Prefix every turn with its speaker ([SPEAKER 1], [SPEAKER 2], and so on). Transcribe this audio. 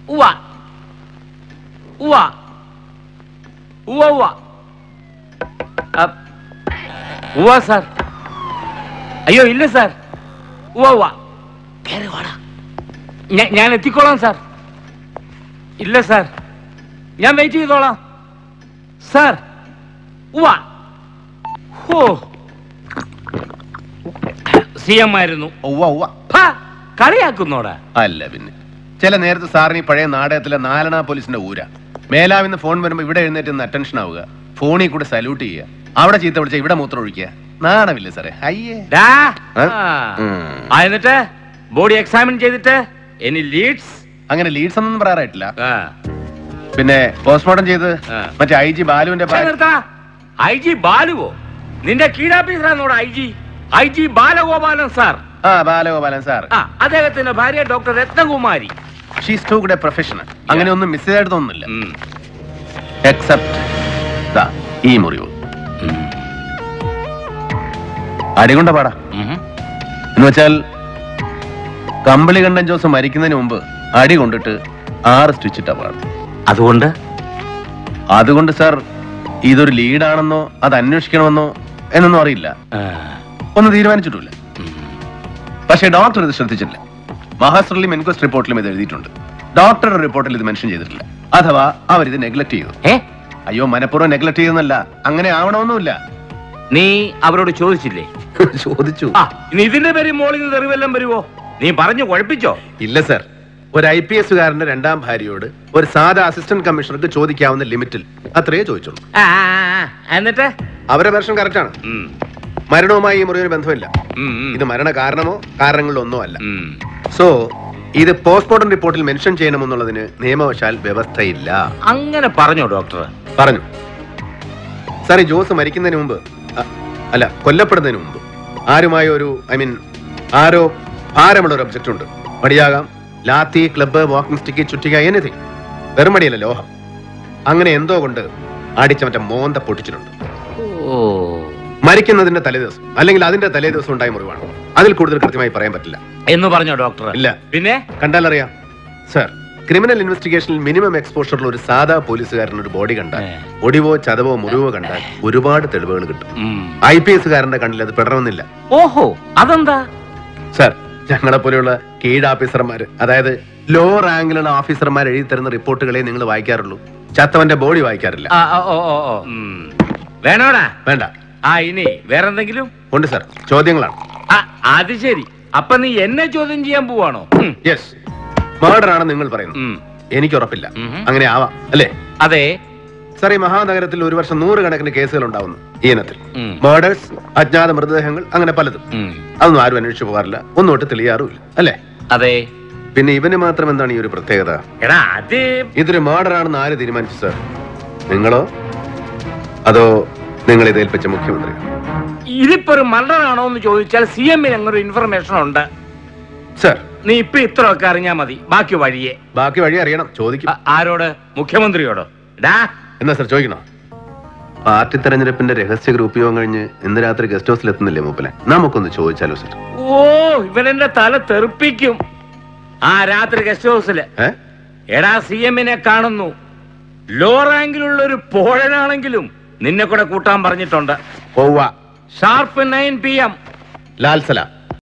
[SPEAKER 1] ഉവ്വ ഉവ്വ ഉവ്വ ഉവ്വ അ- ഉവ്വ സാർ അയ്യോ ഇല്ല സാർ ഉവ്വ ഉവ്വ കയറി വാടാ ഞാ- ഞാൻ എത്തിക്കോളാം സാർ ഇല്ല സാർ ഞാൻ വെയിറ്റ് ചെയ്തോളാം സാർ ഉവ്വ ഹോ സി എം ആയിരുന്നു
[SPEAKER 2] ഉവ്വ ഉവ്വ
[SPEAKER 1] ഫാ, കളിയാക്കുന്നോടാ
[SPEAKER 2] അല്ല പിന്നെ ചില നേരത്തെ സാറിന് ഈ പഴയ നാടകത്തിലെ നാലണ പോലീസിന്റെ ഊര മേലാവിന്ന് ഫോൺ വരുമ്പോ ഇവിടെ എഴുന്നേറ്റ് നിന്ന് അറ്റൻഷൻ ആവുക ഫോണിൽ കൂടെ സല്യൂട്ട് ചെയ്യുക അവിടെ ചീത്ത വിളിച്ച ഇവിടെ മൂത്രം ഒഴിക്കുക നാണമില്ല സാറേ അയ്യേ
[SPEAKER 1] ഡാ.
[SPEAKER 2] ഏ?
[SPEAKER 1] ആ.
[SPEAKER 2] ഉം.
[SPEAKER 1] ആ, എന്നിട്ട് ബോഡി എക്സാമിൻ ചെയ്തിട്ട് എനി ലീഡ്സ്
[SPEAKER 2] അങ്ങനെ ലീഡ്സ് ഒന്നും പറയാറായിട്ടില്ല പിന്നെ പോസ്റ്റ്മോർട്ടം ചെയ്ത്
[SPEAKER 1] ആ.
[SPEAKER 2] മറ്റേ ഐ ജി ബാലുവിന്റെ ഭാര്യ-
[SPEAKER 1] ഐ ജി ബാലുവോ നിന്റെ കീഴാഫീസറാന്നോട് I G I G Balagopalan sir
[SPEAKER 2] ആ ബാലഗോപാലൻ സാർ
[SPEAKER 1] ആ അദ്ദേഹത്തിന്റെ ഭാര്യ doctor Ratnakumari
[SPEAKER 2] she's too good a professional അങ്ങനെ ഒന്നും മിസ് ചെയ്തായിട്ട് തോന്നുന്നില്ല
[SPEAKER 1] ഉം.
[SPEAKER 2] എക്സെപ്റ്റ് ഈ മുറിവ് അടികൊണ്ട പാടാ
[SPEAKER 1] ഉം.
[SPEAKER 2] എന്ന് വെച്ചാൽ കമ്പിളി കണ്ടൻ ജോസ് മരിക്കുന്നതിന് മുമ്പ് അടി കൊണ്ടിട്ട് ആറ് സ്റ്റിച്ചിട്ട പാടും
[SPEAKER 1] അതുകൊണ്ട്
[SPEAKER 2] അതുകൊണ്ട് സാർ ഇതൊരു ലീഡാണെന്നോ അത് അന്വേഷിക്കണമെന്നോ എന്നൊന്നും അറിയില്ല
[SPEAKER 1] ആ,
[SPEAKER 2] ഒന്നും തീരുമാനിച്ചിട്ടില്ല
[SPEAKER 1] ഉം.
[SPEAKER 2] പക്ഷേ ഡോക്ടർ ഇത് ശ്രദ്ധിച്ചില്ല മഹാസ്ട്രലിലും ഇൻക്വസ്റ്റ് റിപ്പോർട്ടിലും ഇത് എഴുതിയിട്ടുണ്ട് ഡോക്ടറുടെ റിപ്പോർട്ടിൽ ഇത് മെൻഷൻ ചെയ്തിട്ടില്ല അഥവാ അവർ ഇത് നെഗ്ലക്ട് ചെയ്തു
[SPEAKER 1] ഏ
[SPEAKER 2] അയ്യോ മനഃപൂർവ്വം നെഗ്ലക്ട് ചെയ്തെന്നല്ല അങ്ങനെ ആവണമെന്നുമില്ല
[SPEAKER 1] നീ അവരോട് ചോദിച്ചില്ലേ
[SPEAKER 2] ചോദിച്ചു
[SPEAKER 1] ആ ഇനി ഇതിന്റെ പേര് മോളിൽ നിന്ന് തെറിവെല്ലാം വരുവോ നീ പറഞ്ഞു കുഴപ്പിച്ചോ
[SPEAKER 2] ഇല്ല സർ ഒരു ഐ പി എസുകാരന്റെ രണ്ടാം ഭാര്യയോട് ഒരു സാധാ അസിസ്റ്റന്റ് കമ്മീഷണർക്ക് ചോദിക്കാവുന്ന ലിമിറ്റിൽ അത്രയേ ചോദിച്ചുള്ളൂ
[SPEAKER 1] ആ, ആ, ആ, എന്നിട്ട്
[SPEAKER 2] അവരുടെ വെർഷൻ കറക്റ്റ് ആണ്
[SPEAKER 1] ഉം,
[SPEAKER 2] മരണവുമായി ഈ മുറിവിന് ബന്ധമില്ല
[SPEAKER 1] ഉം, ഉം,
[SPEAKER 2] ഇത് മരണ കാരണമോ കാരണങ്ങളിലോ ഒന്നോ അല്ല
[SPEAKER 1] ഉം.
[SPEAKER 2] സോ ഇത് പോസ്റ്റ്മോർട്ടം റിപ്പോർട്ടിൽ മെൻഷൻ ചെയ്യണമെന്നുള്ളതിന് നിയമവശാൽ വ്യവസ്ഥയില്ല
[SPEAKER 1] അങ്ങനെ പറഞ്ഞോ ഡോക്ടർ
[SPEAKER 2] പറഞ്ഞു സാർ ഈ ജോസ് മരിക്കുന്നതിന് മുമ്പ് അ- അല്ല കൊല്ലപ്പെടുന്നതിന് മുമ്പ് ആരുമായ ഒരു ഐ മീൻ ആരോ ഭാരമുള്ള ഒരു ഒബ്ജക്റ്റ് ഉണ്ട് മടിയാകാം ലാത്തി ക്ലബ്ബ് വാക്കിംഗ് സ്റ്റിക്ക് ചുറ്റിക എനിത്തിങ് വെറും മടിയല്ല ലോഹം അങ്ങനെ എന്തോ കൊണ്ട് അടിച്ച മറ്റേ മോന്ത പൊട്ടിച്ചിട്ടുണ്ട്
[SPEAKER 1] ഓ
[SPEAKER 2] മരിക്കുന്നതിന്റെ തലേദിവസം അല്ലെങ്കിൽ അതിന്റെ തലേദിവസം ഉണ്ടായ മുറിവാണ് അതിൽ കൂടുതൽ കൃത്യമായി പറയാൻ പറ്റില്ല
[SPEAKER 1] എന്ന് പറഞ്ഞോ ഡോക്ടർ
[SPEAKER 2] ഇല്ല
[SPEAKER 1] പിന്നെ
[SPEAKER 2] കണ്ടാലറിയാം സർ ക്രിമിനൽ ഇൻവെസ്റ്റിഗേഷനിൽ മിനിമം എക്സ്പോഷറിൽ ഒരു സാധാ പോലീസുകാരൻ ഒരു ബോഡി കണ്ടാൽ
[SPEAKER 1] ഏ.
[SPEAKER 2] ഒടിവോ ചതവോ മുറിവോ കണ്ടാൽ ഒരുപാട് തെളിവുകൾ കിട്ടും
[SPEAKER 1] ഉം.
[SPEAKER 2] ഐ പി എസുകാരന്റെ കണ്ണിൽ അത് പെടണമെന്നില്ല
[SPEAKER 1] ഓഹോ അതെന്താ
[SPEAKER 2] സർ ഞങ്ങളെ പോലെയുള്ള കീഴ് ഓഫീസർമാർ അതായത് ലോ റാങ്കിലുള്ള ഓഫീസർമാർ എഴുതി തരുന്ന റിപ്പോർട്ടുകളെ നിങ്ങൾ വായിക്കാറുള്ളൂ ചത്തവന്റെ ബോഡി വായിക്കാറില്ല
[SPEAKER 1] ആ, ഓ, ഓ, ഓ, ഓ. ഉം. വേണോടാ
[SPEAKER 2] വേണ്ട
[SPEAKER 1] ആ ഇനി വേറെന്തെങ്കിലും
[SPEAKER 2] ഉണ്ട് സർ ചോദ്യങ്ങളാണ്
[SPEAKER 1] ആ അത് ശരി അപ്പൊ നീ എന്നെ ചോദ്യം ചെയ്യാൻ പോവാണോ ഉം.
[SPEAKER 2] യെസ് മർഡർ ആണെന്ന് നിങ്ങൾ പറയുന്നു
[SPEAKER 1] ഉം.
[SPEAKER 2] എനിക്ക് ഉറപ്പില്ല
[SPEAKER 1] ഉം.
[SPEAKER 2] അങ്ങനെ ആവാം അല്ലേ
[SPEAKER 1] അതെ
[SPEAKER 2] സർ ഈ മഹാനഗരത്തിൽ ഒരു വർഷം നൂറുകണക്കിന് കേസുകൾ ഉണ്ടാവുന്നു ഈ ഇനത്തിൽ
[SPEAKER 1] ഉം.
[SPEAKER 2] മേഡേഴ്സ് അജ്ഞാത മൃതദേഹങ്ങൾ അങ്ങനെ പലതും
[SPEAKER 1] ഉം.
[SPEAKER 2] അതൊന്നും ആരും അന്വേഷിച്ചു പോകാറില്ല ഒന്നോട്ട് തെളിയാറുമില്ല അല്ലേ
[SPEAKER 1] അതെ
[SPEAKER 2] പിന്നെ ഇവന് മാത്രം എന്താണ് ഈ ഒരു പ്രത്യേകത
[SPEAKER 1] എടാ അത്
[SPEAKER 2] ഇതൊരു മർഡർ ആണെന്ന് ആര് തീരുമാനിച്ചു സർ നിങ്ങളോ അതോ നിങ്ങൾ ഇത് ഏൽപ്പിച്ച മുഖ്യമന്ത്രി
[SPEAKER 1] ഇതിപ്പോ ഒരു മർഡർ ആണോ എന്ന് ചോദിച്ചാൽ സി എമ്മിന് അങ്ങനെ ഒരു ഇൻഫർമേഷൻ ഉണ്ട്
[SPEAKER 2] സർ
[SPEAKER 1] നീ ഇപ്പൊ ഇത്രയൊക്കെ അറിഞ്ഞാ മതി ബാക്കി വഴിയെ
[SPEAKER 2] ബാക്കി വഴി അറിയണം ചോദിക്കും
[SPEAKER 1] ആ- ആരോട് മുഖ്യമന്ത്രിയോടോ ഡാ
[SPEAKER 2] എന്നാ സർ ചോദിക്കണോ പാർട്ടി തെരഞ്ഞെടുപ്പിന്റെ രഹസ്യ ഗ്രൂപ്പ് യോഗം കഴിഞ്ഞ് ഇന്ന് രാത്രി ഗസ്റ്റ് ഹൗസിൽ എത്തുന്നില്ലേ മൂപ്പലെ നമുക്കൊന്ന് ചോദിച്ചാലോ സർ
[SPEAKER 1] ഓ ഇവനെന്റെ തല തെറിപ്പിക്കും ആ രാത്രി ഗസ്റ്റ് ഹൗസില്
[SPEAKER 2] ഏ
[SPEAKER 1] എടാ സി എമ്മിനെ കാണുന്നു ലോ റാങ്കിലുള്ള ഒരു പോഴനാണെങ്കിലും നിന്നെ കൂടെ കൂട്ടാൻ പറഞ്ഞിട്ടുണ്ട്
[SPEAKER 2] പോവാ
[SPEAKER 1] sharp nine P M
[SPEAKER 2] Lal സലാം